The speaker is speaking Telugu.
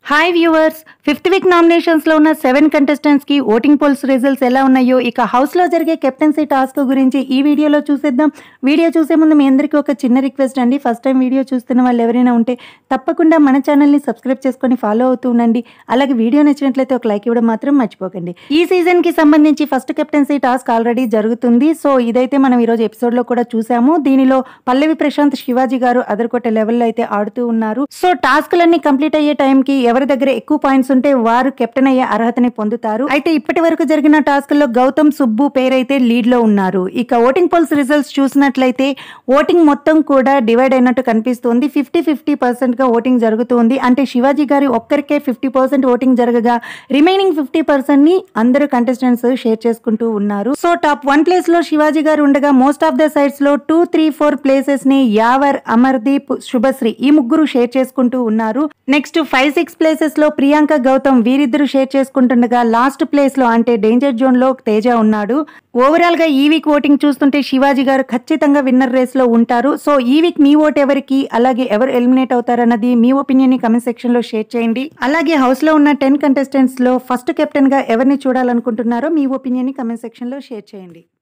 హాయ్ వ్యూవర్స్ ఫిఫ్త్ వీక్ నామినేషన్స్లో ఉన్న సెవెన్ కంటెస్టెంట్స్కి ఓటింగ్ పోల్స్ రిజల్ట్స్ ఎలా ఉన్నాయో ఇక హౌస్లో జరిగే కెప్టెన్సీ టాస్క్ గురించి ఈ వీడియోలో చూసేద్దాం వీడియో చూసే ముందు మీ అందరికీ ఒక చిన్న రిక్వెస్ట్ అండి ఫస్ట్ టైం వీడియో చూస్తున్న వాళ్ళు ఎవరైనా ఉంటే తప్పకుండా మన ఛానల్ని సబ్స్క్రైబ్ చేసుకొని ఫాలో అవుతూ ఉండండి అలాగే వీడియో నచ్చినట్లయితే ఒక లైక్ ఇవ్వడం మాత్రం మర్చిపోకండి ఈ సీజన్కి సంబంధించి ఫస్ట్ కెప్టెన్సీ టాస్క్ ఆల్రెడీ జరుగుతుంది సో ఇదైతే మనం ఈరోజు ఎపిసోడ్లో కూడా చూసాము దీనిలో పల్లవి ప్రశాంత్ శివాజీ గారు అదరకొట్టే లెవెల్లో అయితే ఆడుతూ ఉన్నారు సో టాస్క్లన్నీ కంప్లీట్ అయ్యే టైంకి ఎవరి దగ్గర ఎక్కువ పాయింట్స్ ఉంటే వారు కెప్టెన్ అయ్యే అర్హతని పొందుతారు అయితే ఇప్పటి వరకు జరిగిన టాస్క్ లో గౌతమ్ సుబ్బు పేరైతే లీడ్ లో ఉన్నారు ఇక ఓటింగ్ పోల్స్ రిజల్ట్స్ చూసినట్లయితే ఓటింగ్ మొత్తం కూడా డివైడ్ అయినట్టు కనిపిస్తుంది ఫిఫ్టీ ఫిఫ్టీ పర్సెంట్ గా ఓటింగ్ జరుగుతుంది అంటే శివాజీ గారి ఒక్కరికే ఫిఫ్టీ పర్సెంట్ ఓటింగ్ జరగగా రిమైనింగ్ ఫిఫ్టీ పర్సెంట్ ని అందరు కంటెస్టెంట్స్ షేర్ చేసుకుంటూ ఉన్నారు సో టాప్ వన్ ప్లేస్ లో శివాజీ గారు ఉండగా మోస్ట్ ఆఫ్ ద సైడ్స్ లో టూ త్రీ ఫోర్ ప్లేసెస్ ని యావర్ అమర్దీప్ శుభశ్రీ ఈ ముగ్గురు షేర్ చేసుకుంటూ ఉన్నారు నెక్స్ట్ ఫైవ్ సిక్స్ ప్లేసెస్ లో ప్రియాంక గౌతమ్ వీరిద్దరు షేర్ చేసుకుంటుండగా లాస్ట్ ప్లేస్ లో అంటే డేంజర్ జోన్ లో తేజ ఉన్నాడు ఓవరాల్ గా ఈ వీక్ ఓటింగ్ చూస్తుంటే శివాజీ గారు ఖచ్చితంగా విన్నర్ రేస్ లో ఉంటారు సో ఈ వీక్ మీ ఓట్ ఎవరికి అలాగే ఎవరు ఎలిమినేట్ అవుతారన్నది మీ ఒపీనియన్ ని కమెంట్ సెక్షన్ లో షేర్ చేయండి అలాగే హౌస్ లో ఉన్న టెన్ కంటెస్టెంట్స్ లో ఫస్ట్ కెప్టెన్ గా ఎవరిని చూడాలనుకుంటున్నారో మీ ఒపీనియన్ ని కమెంట్ సెక్షన్ లో షేర్ చేయండి